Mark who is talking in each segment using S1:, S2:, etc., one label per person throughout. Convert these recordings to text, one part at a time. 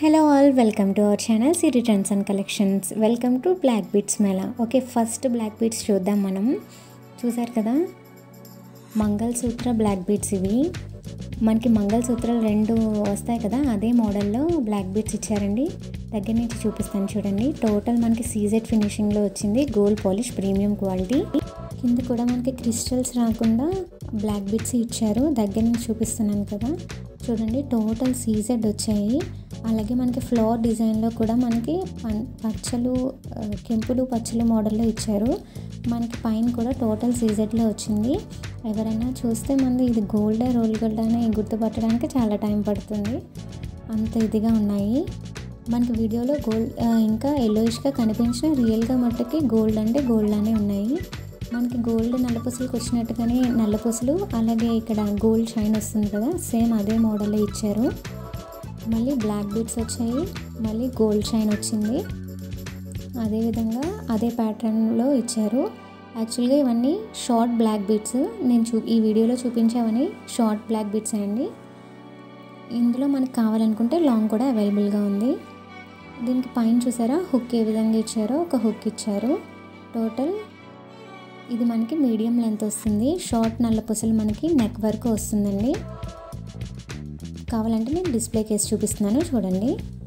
S1: hello all welcome to our channel Siri trends and collections welcome to black beads mela okay first black beads చూద్దాం మనం చూసారు కదా mangalsutra black beads ఇవి మనకి మంగళసూత్రాలు రెండు వస్తాయి కదా అదే మోడల్లో బ్లాక్ బీట్స్ ఇచ్చారండి దగ్గర నుంచి చూపిస్తాను చూడండి టోటల్ మనకి సీజెడ్ ఫినిషింగ్లో వచ్చింది గోల్డ్ పాలిష్ ప్రీమియం క్వాలిటీ కింద కూడా మనకి క్రిస్టల్స్ రాకుండా బ్లాక్ బీట్స్ ఇచ్చారు దగ్గర నుంచి చూపిస్తున్నాను కదా చూడండి టోటల్ సీజెడ్ వచ్చాయి అలాగే మనకి ఫ్లవర్ డిజైన్లో కూడా మనకి పన్- పచ్చలు ఆ, కెంపులు పచ్చలు మోడల్లో ఇచ్చారు మనకి పైన కూడా టోటల్ సీజెడ్లో వచ్చింది ఎవరైనా చూస్తే మనది ఇది గోల్డ్ రోల్ గోల్డ్ అని గుర్తుపట్టడానికి చాలా టైం పడుతుంది అంత ఇదిగా ఉన్నాయి మనకి వీడియోలో గోల్డ్ ఆ, ఇంకా ఎల్లోయిష్గా కనిపించిన రియల్గా మట్టుకి గోల్డ్ అంటే గోల్డ్ అనే ఉన్నాయి మనకి గోల్డ్ నల్లపూసలకు వచ్చినట్టుగానే నల్లపూసలు అలాగే ఇక్కడ గోల్డ్ షైన్ వస్తుంది కదా సేమ్ అదే మోడల్లో ఇచ్చారు మళ్ళీ బ్లాక్ బీడ్స్ వచ్చాయి మళ్ళీ గోల్డ్ షైన్ వచ్చింది అదేవిధంగా అదే ప్యాటర్న్లో ఇచ్చారు యాక్చువల్గా ఇవన్నీ షార్ట్ బ్లాక్ బీడ్స్ నేను చూ ఈ వీడియోలో చూపించేవని షార్ట్ బ్లాక్ బీడ్స్ అండి ఇందులో మనకు కావాలనుకుంటే లాంగ్ కూడా అవైలబుల్గా ఉంది దీనికి పైన చూసారా హుక్ ఏ విధంగా ఇచ్చారో ఒక హుక్ ఇచ్చారు టోటల్ ఇది మనకి మీడియం లెంత్ వస్తుంది షార్ట్ నల్ల పుసలు మనకి నెక్ వరకు వస్తుందండి కావాలంటే నేను డిస్ప్లే కేసు చూపిస్తున్నాను చూడండి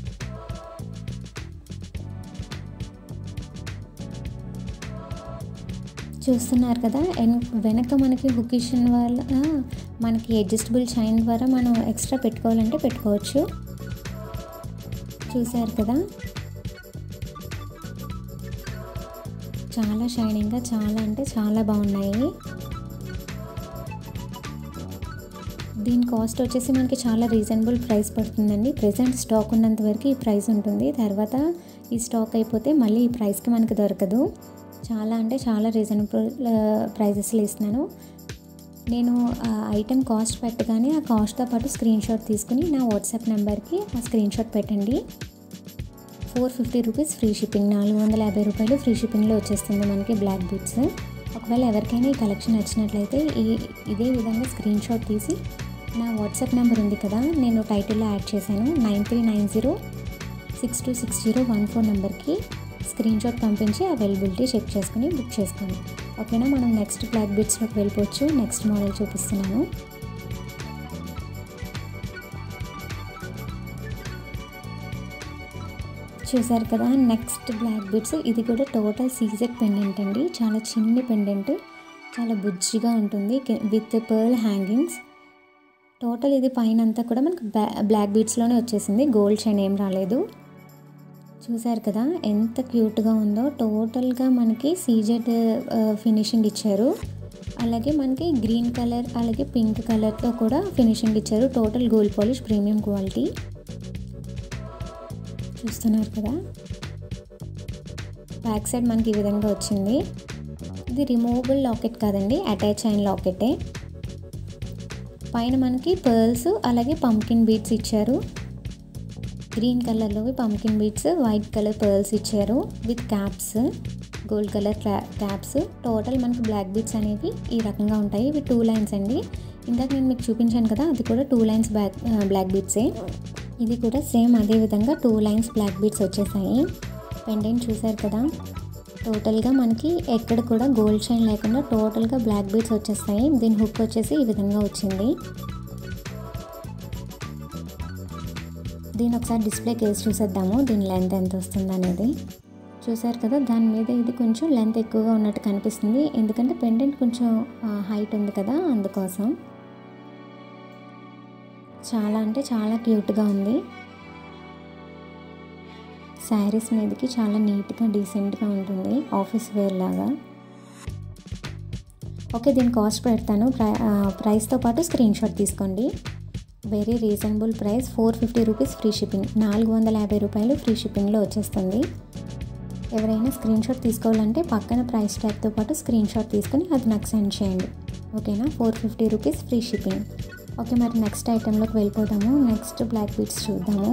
S1: చూస్తున్నారు కదా ఎన్- వెనక మనకి హుకిషన్ వల్ల మనకి అడ్జస్టబుల్ చైన్ ద్వారా మనం ఎక్స్ట్రా పెట్టుకోవాలంటే పెట్టుకోవచ్చు చూసారు కదా చాలా షైనింగ్గా చాలా అంటే చాలా బాగున్నాయి దీని కాస్ట్ వచ్చేసి మనకి చాలా రీజనబుల్ ప్రైస్ పడుతుందండి ప్రజెంట్ స్టాక్ ఉన్నంత వరకు ఈ ప్రైస్ ఉంటుంది తర్వాత ఈ స్టాక్ అయిపోతే మళ్ళీ ఈ ప్రైస్కి మనకి దొరకదు చాలా అంటే చాలా రీజనబుల్ ప్రైజెస్లో ఇస్తున్నాను నేను ఆ ఐటెం కాస్ట్ పెట్టగానే ఆ కాస్ట్తో పాటు స్క్రీన్ షాట్ తీసుకుని నా వాట్సాప్ నెంబర్కి ఆ స్క్రీన్ షాట్ పెట్టండి four fifty rupees free shipping నాలుగు వందల యాభై రూపాయలు ఫ్రీ షిప్పింగ్లో వచ్చేస్తుంది మనకి బ్లాక్ బీట్స్ ఒకవేళ ఎవరికైనా ఈ కలెక్షన్ నచ్చినట్లయితే ఈ ఇదే విధంగా స్క్రీన్ షాట్ తీసి నా వాట్సాప్ నెంబర్ ఉంది కదా నేను టైటిల్లో యాడ్ చేశాను nine three nine zero six two six zero one four నెంబర్కి స్క్రీన్ షాట్ పంపించి అవైలబిలిటీ చెక్ చేసుకుని బుక్ చేసుకోండి ఓకేనా మనం నెక్స్ట్ బ్లాక్ బీట్స్లోకి వెళ్ళిపోవచ్చు నెక్స్ట్ మోడల్ చూపిస్తున్నాను చూసారు కదా నెక్స్ట్ బ్లాక్ బీడ్స్ ఇది కూడా టోటల్ సీజెడ్ పెండెంట్ అండి చాలా చిన్ని పెండెంట్ చాలా బుజ్జిగా ఉంటుంది విత్ పర్ల్ హ్యాంగింగ్స్ టోటల్ ఇది పైన అంతా కూడా మనకు బ్లాక్ బీడ్స్లోనే వచ్చేసింది గోల్డ్ షైన్ ఏం రాలేదు చూసారు కదా ఎంత క్యూట్గా ఉందో టోటల్గా మనకి సీజెడ్ ఫినిషింగ్ ఇచ్చారు అలాగే మనకి గ్రీన్ కలర్ అలాగే పింక్ కలర్తో కూడా ఫినిషింగ్ ఇచ్చారు total gold polish premium quality చూస్తున్నారు కదా బ్యాక్ సైడ్ మనకి ఈ విధంగా వచ్చింది ఇది రిమూవబుల్ లాకెట్ కాదండి అటాచ్ అయిన లాకెటే పైన మనకి పర్ల్స్ అలాగే పంకిన్ బీడ్స్ ఇచ్చారు గ్రీన్ కలర్లోవి pumpkin beads white colour pearls ఇచ్చారు with caps gold colour caps total మనకి బ్లాక్ బీడ్స్ అనేవి ఈ రకంగా ఉంటాయి ఇవి టూ లైన్స్ అండి ఇందాక నేను మీకు చూపించాను కదా అది కూడా టూ లైన్స్ బ్లాక్ బ్లాక్ బీడ్సే ఇది కూడా సేమ్ అదే విధంగా టూ లైన్స్ బ్లాక్ బీడ్స్ వచ్చేసాయి పెండెంట్ చూసారు కదా టోటల్గా మనకి ఎక్కడ కూడా గోల్డ్ షైన్ లేకుండా టోటల్గా బ్లాక్ బీడ్స్ వచ్చేస్తాయి దీని హుక్ వచ్చేసి ఈ విధంగా వచ్చింది దీని ఒకసారి డిస్ప్లే కేసు చూసేద్దాము దీని లెంత్ ఎంత వస్తుంది అనేది చూసారు కదా దాని మీద ఇది కొంచెం లెంత్ ఎక్కువగా ఉన్నట్టు కనిపిస్తుంది ఎందుకంటే పెండెంట్ కొంచెం హైట్ ఉంది కదా అందుకోసం చాలా అంటే చాలా క్యూట్గా ఉంది శారీస్ మీదకి చాలా నీట్గా డీసెంట్గా ఉంటుంది ఆఫీస్ వేర్ లాగా ఓకే దీని కాస్ట్ పెడతాను ప్రై ప్రైస్తో పాటు స్క్రీన్ షాట్ తీసుకోండి very reasonable price four fifty rupees free shipping నాలుగు వందల యాభై రూపాయలు ఫ్రీ షిప్పింగ్లో వచ్చేస్తుంది ఎవరైనా స్క్రీన్ షాట్ తీసుకోవాలంటే పక్కన ప్రైస్ ట్యాగ్తో పాటు స్క్రీన్ షాట్ తీసుకొని అది నాకు సెండ్ చేయండి ఓకేనా four fifty rupees free shipping okay మరి నెక్స్ట్ ఐటెంలోకి వెళ్ళిపోదాము నెక్స్ట్ బ్లాక్ బీట్స్ చూద్దాము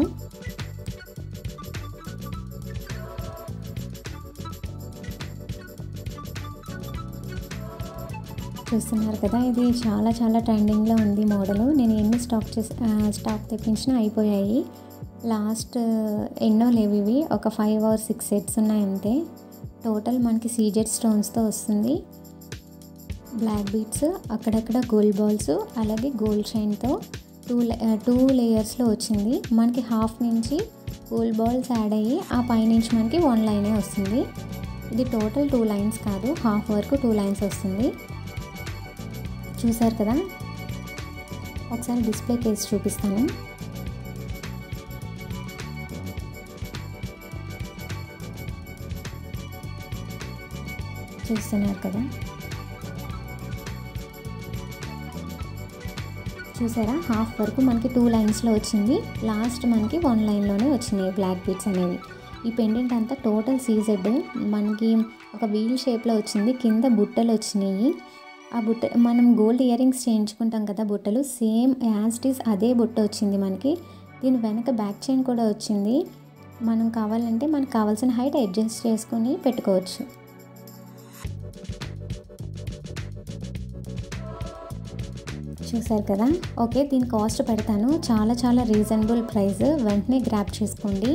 S1: చూస్తున్నారు కదా ఇది చాలా చాలా ట్రెండింగ్లో ఉంది మోడల్ నేను ఎన్ని స్టాక్ చేసి ఆ, స్టాక్ తెప్పించినా అయిపోయాయి లాస్ట్ ఎన్నో లేవు ఇవి ఒక ఫైవ్ ఆర్ సిక్స్ సెట్స్ ఉన్నాయి అంతే టోటల్ మనకి సీజెడ్ స్టోన్స్తో వస్తుంది బ్లాక్ బీట్స్ అక్కడక్కడ గోల్డ్ బాల్స్ అలాగే గోల్డ్ చైన్తో టూ టూ లేయర్స్లో వచ్చింది మనకి హాఫ్ నుంచి గోల్డ్ బాల్స్ యాడ్ అయ్యి ఆ పైనుంచి మనకి వన్ లైనే వస్తుంది ఇది టోటల్ టూ లైన్స్ కాదు హాఫ్ వరకు టూ లైన్స్ వస్తుంది చూసారు కదా ఒకసారి డిస్ప్లే కేస్ చూపిస్తాను చూస్తున్నారు కదా చూసారా హాఫ్ వరకు మనకి టూ లైన్స్లో వచ్చింది లాస్ట్ మనకి వన్ లైన్లోనే వచ్చినాయి బ్లాక్ బీట్స్ అనేవి ఈ పెండెంట్ అంతా టోటల్ సీజెడ్ మనకి ఒక వీల్ షేప్లో వచ్చింది కింద బుట్టలు వచ్చినాయి ఆ బుట్ట మనం గోల్డ్ ఇయర్ రింగ్స్ చేయించుకుంటాం కదా బుట్టలు సేమ్ యాస్టీస్ అదే బుట్ట వచ్చింది మనకి దీని వెనక బ్యాక్ చైన్ కూడా వచ్చింది మనం కావాలంటే మనకు కావాల్సిన హైట్ అడ్జస్ట్ చేసుకొని పెట్టుకోవచ్చు చూసారు కదా ఓకే దీని కాస్ట్ పెడతాను చాలా చాలా రీజనబుల్ ప్రైస్ వెంటనే గ్రాప్ చేసుకోండి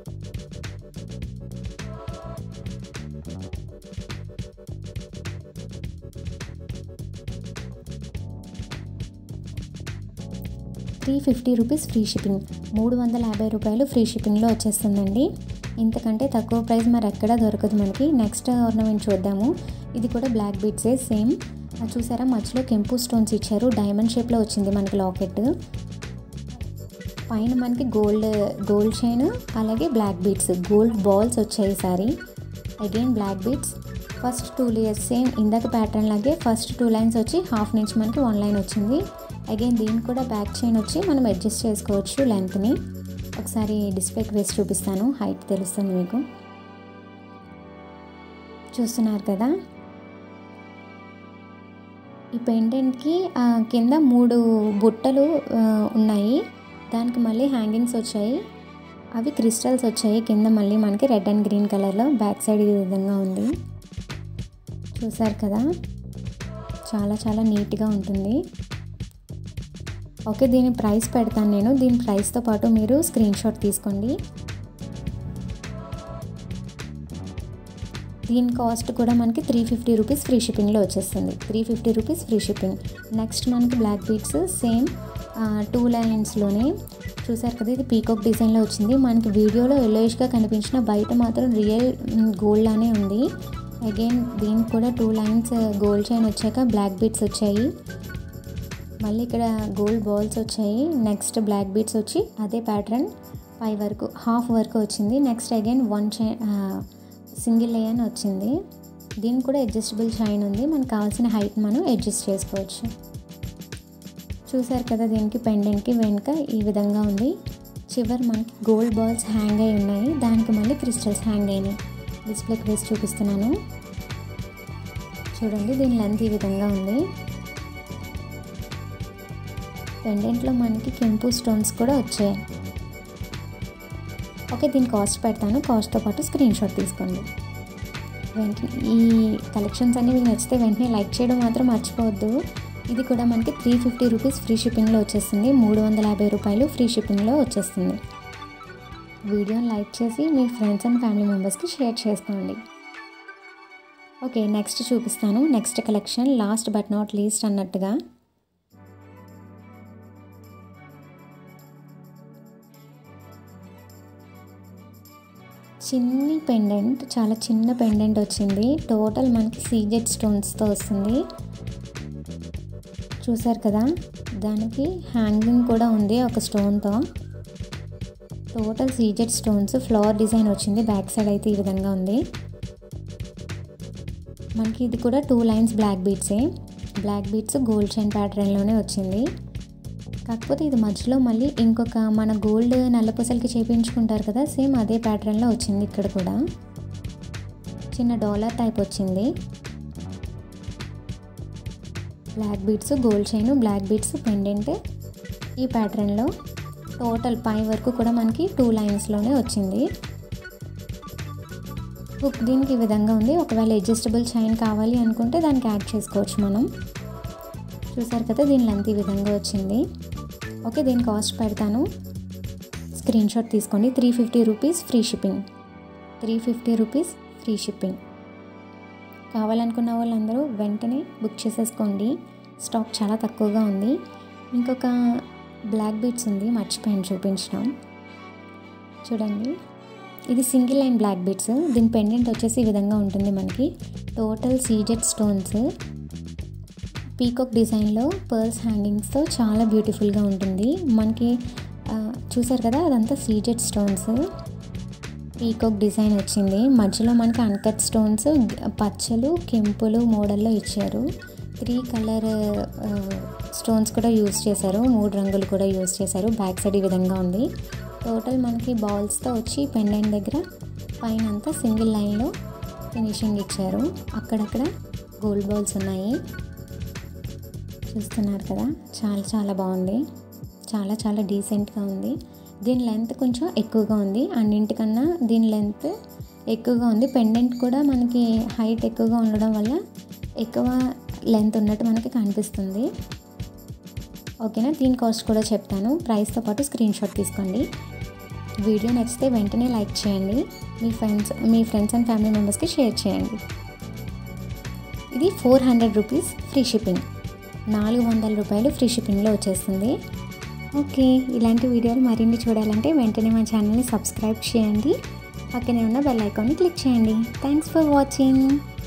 S1: three fifty rupees free shipping మూడు వందల యాభై రూపాయలు ఫ్రీ షిప్పింగ్లో వచ్చేస్తుందండి ఇంతకంటే తక్కువ ప్రైస్ మరి ఎక్కడా దొరకదు మనకి నెక్స్ట్ ఆర్నమెంట్ చూద్దాము ఇది కూడా బ్లాక్ బీట్సే సేమ్ చూసారా మధ్యలో కెంపు స్టోన్స్ ఇచ్చారు డైమండ్ షేప్లో వచ్చింది మనకి లాకెట్ పైన మనకి గోల్డ్ గోల్డ్ చైన్ అలాగే బ్లాక్ బీట్స్ గోల్డ్ బాల్స్ వచ్చాయి ఈసారి again black beads first two layers same ఇందాక ప్యాటర్న్ లాగే ఫస్ట్ టూ లైన్స్ వచ్చి హాఫ్ నుంచి మనకి వన్ లైన్ వచ్చింది అగైన్ దీనికి కూడా బ్యాక్ చైన్ వచ్చి మనం అడ్జస్ట్ చేసుకోవచ్చు లెంత్ని ఒకసారి డిస్ప్లేకి వేసి చూపిస్తాను హైట్ తెలుస్తుంది మీకు చూస్తున్నారు కదా ఈ పెండెంట్కి కింద మూడు బుట్టలు ఉన్నాయి దానికి మళ్ళీ హ్యాంగింగ్స్ వచ్చాయి అవి క్రిస్టల్స్ వచ్చాయి కింద మళ్ళీ మనకి రెడ్ అండ్ గ్రీన్ కలర్లో బ్యాక్ సైడ్ ఈ విధంగా ఉంది చూసారు కదా చాలా చాలా నీట్గా ఉంటుంది ఓకే దీని ప్రైస్ పెడతాను నేను దీని ప్రైస్తో పాటు మీరు స్క్రీన్ షాట్ తీసుకోండి దీని కాస్ట్ కూడా మనకి త్రీ ఫిఫ్టీ రూపీస్ ఫ్రీ షిప్పింగ్లో వచ్చేస్తుంది three fifty rupees free shipping next మనకి బ్లాక్ బీట్స్ సేమ్ టూ లైన్స్లోనే చూసారు కదా ఇది పీకాక్ డిజైన్లో వచ్చింది మనకి వీడియోలో ఎల్లోయిష్గా కనిపించిన బయట మాత్రం రియల్ గోల్డ్ లానే ఉంది అగైన్ దీనికి కూడా టూ లైన్స్ గోల్డ్ చైన్ వచ్చాక బ్లాక్ బీట్స్ వచ్చాయి మళ్ళీ ఇక్కడ గోల్డ్ బాల్స్ వచ్చాయి నెక్స్ట్ బ్లాక్ బీట్స్ వచ్చి అదే ప్యాటర్న్ పై వరకు హాఫ్ వరకు వచ్చింది నెక్స్ట్ అగైన్ వన్ చై సింగిల్ లేయర్ వచ్చింది దీనికి కూడా అడ్జస్టబుల్ చైన్ ఉంది మనకు కావాల్సిన హైట్ మనం అడ్జస్ట్ చేసుకోవచ్చు చూసారు కదా దీనికి పెండెంట్కి వెనుక ఈ విధంగా ఉంది చివరి మనకి గోల్డ్ బాల్స్ హ్యాంగ్ అయి ఉన్నాయి దానికి మళ్ళీ క్రిస్టల్స్ హ్యాంగ్ అయినాయి డిస్ప్లేకి వేసి చూపిస్తున్నాను చూడండి దీని లెంత్ ఈ విధంగా ఉంది పెండెంట్లో మనకి కెంపు స్టోన్స్ కూడా వచ్చాయి ఓకే దీని కాస్ట్ పెడతాను కాస్ట్తో పాటు స్క్రీన్ షాట్ తీసుకోండి వెంటనే ఈ కలెక్షన్స్ అన్నీ మీకు నచ్చితే వెంటనే లైక్ చేయడం మాత్రం మర్చిపోవద్దు ఇది కూడా మనకి త్రీ ఫిఫ్టీ రూపీస్ ఫ్రీ షిప్పింగ్లో వచ్చేస్తుంది మూడు వందల యాభై రూపాయలు ఫ్రీ షిప్పింగ్లో వచ్చేస్తుంది వీడియోని లైక్ చేసి మీ ఫ్రెండ్స్ అండ్ ఫ్యామిలీ మెంబర్స్కి షేర్ చేసుకోండి ఓకే నెక్స్ట్ చూపిస్తాను next collection last but not least అన్నట్టుగా చిన్ని పెండెంట్ చాలా చిన్న పెండెంట్ వచ్చింది టోటల్ మనకి సీజెడ్ స్టోన్స్తో వస్తుంది చూసారు కదా దానికి హ్యాంగింగ్ కూడా ఉంది ఒక స్టోన్తో total CZ stones flower design వచ్చింది బ్యాక్ సైడ్ అయితే ఈ విధంగా ఉంది మనకి ఇది కూడా టూ లైన్స్ బ్లాక్ బీట్సే బ్లాక్ బీట్స్ గోల్డ్ చైన్ ప్యాటర్న్లోనే వచ్చింది కాకపోతే ఇది మధ్యలో మళ్ళీ ఇంకొక మన గోల్డ్ నల్లపూసలకి చేయించుకుంటారు కదా సేమ్ అదే ప్యాటర్న్లో వచ్చింది ఇక్కడ కూడా చిన్న డాలర్ టైప్ వచ్చింది black beads gold chain black beads pendant ఈ ప్యాటర్న్లో టోటల్ పై వరకు కూడా మనకి టూ లైన్స్లోనే వచ్చింది హుక్ దీనికి ఈ విధంగా ఉంది ఒకవేళ అడ్జస్టబుల్ చైన్ కావాలి అనుకుంటే దానికి యాడ్ చేసుకోవచ్చు మనం చూసారు కదా దీని లెంత్ ఈ విధంగా వచ్చింది ఓకే దీని కాస్ట్ పెడతాను స్క్రీన్ షాట్ తీసుకోండి three fifty rupees free shipping three fifty rupees free shipping కావాలనుకున్న వాళ్ళందరూ వెంటనే బుక్ చేసేసుకోండి స్టాక్ చాలా తక్కువగా ఉంది ఇంకొక బ్లాక్ బీట్స్ ఉంది మర్చిపోయాను చూపించడం చూడండి ఇది సింగిల్ లైన్ బ్లాక్ బీట్స్ దీని పెండెంట్ వచ్చేసి ఈ విధంగా ఉంటుంది మనకి టోటల్ సీజెడ్ స్టోన్స్ పీకాక్ డిజైన్లో పర్ల్స్ హ్యాంగింగ్స్తో చాలా బ్యూటిఫుల్గా ఉంటుంది మనకి ఆ, చూసారు కదా అదంతా సీజెడ్ స్టోన్స్ పీకాక్ డిజైన్ వచ్చింది మధ్యలో మనకి అన్కట్ స్టోన్స్ పచ్చలు కెంపులు మోడల్లో ఇచ్చారు త్రీ కలర్ స్టోన్స్ కూడా యూస్ చేశారు మూడు రంగులు కూడా యూస్ చేశారు బ్యాక్ సైడ్ ఈ విధంగా ఉంది టోటల్ మనకి బాల్స్తో వచ్చి పెండెంట్ దగ్గర పైన అంతా సింగిల్ లైన్లో ఫినిషింగ్ ఇచ్చారు అక్కడక్కడ గోల్డ్ బాల్స్ ఉన్నాయి చూస్తున్నారు కదా చాలా చాలా బాగుంది చాలా చాలా డీసెంట్గా ఉంది దీని లెంత్ కొంచెం ఎక్కువగా ఉంది అన్నింటికన్నా దీని లెంత్ ఎక్కువగా ఉంది పెండెంట్ కూడా మనకి హైట్ ఎక్కువగా ఉండడం వల్ల ఎక్కువ లెంత్ ఉన్నట్టు మనకి కనిపిస్తుంది ఓకేనా దీని కాస్ట్ కూడా చెప్తాను ప్రైస్తో పాటు స్క్రీన్ షాట్ తీసుకోండి వీడియో నచ్చితే వెంటనే లైక్ చేయండి మీ ఫ్రెండ్స్ మీ ఫ్రెండ్స్ అండ్ ఫ్యామిలీ మెంబర్స్కి షేర్ చేయండి ఇది four hundred rupees free shipping నాలుగు వందల రూపాయలు ఫ్రీ షిప్పింగ్లో వచ్చేస్తుంది ఓకే ఇలాంటి వీడియోలు మరిన్ని చూడాలంటే వెంటనే మా ఛానల్ని సబ్స్క్రైబ్ చేయండి పక్కనే ఉన్న బెల్ ఐకాన్ని క్లిక్ చేయండి థ్యాంక్స్ ఫర్ వాచింగ్